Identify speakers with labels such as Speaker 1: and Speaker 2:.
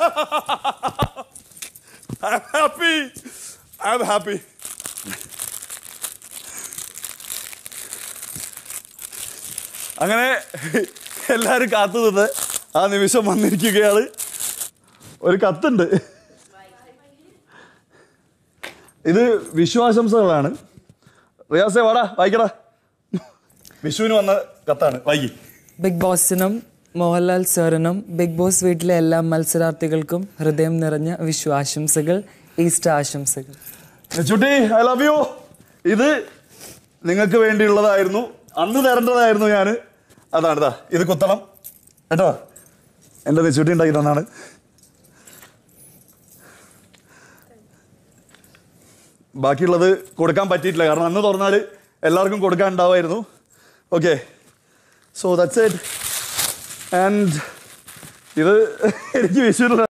Speaker 1: I'm happy. I'm happy. അങ്ങനെ എല്ലാവരും കാത്തു നിന്ന് ആ നിമിഷം വന്നിരിക്കുകയാണ് ഒരു കത്തുണ്ട് ഇത് വിശ്വാശംസകളാണ് റിയാസെ വാടാ വായിക്കടാ വിഷുവിന് വന്ന കത്താണ് വായിക്കി
Speaker 2: ബിഗ് ബോസിനും മോഹൻലാൽ സാറിനും ബിഗ് ബോസ് വീട്ടിലെ എല്ലാ മത്സരാർത്ഥികൾക്കും ഹൃദയം നിറഞ്ഞ വിഷു ആശംസകൾ ഈസ്റ്റർ ആശംസകൾ
Speaker 1: ചുട്ടി ഐ ലവ് യു ഇത് നിങ്ങൾക്ക് വേണ്ടിയുള്ളതായിരുന്നു അന്ന് തരേണ്ടതായിരുന്നു ഞാൻ അതാണ് ഇതാ ഇത് കുത്തണം കേട്ടോ എൻ്റെ നെച്ചുട്ടി ഉണ്ടാക്കി തന്നാണ് ബാക്കിയുള്ളത് കൊടുക്കാൻ പറ്റിയിട്ടില്ല കാരണം അന്ന് തുറന്നാൽ എല്ലാവർക്കും കൊടുക്കാൻ ഉണ്ടാവുമായിരുന്നു okay so that's it and ഇത് എനിക്ക് വിഷുവിനുള്ള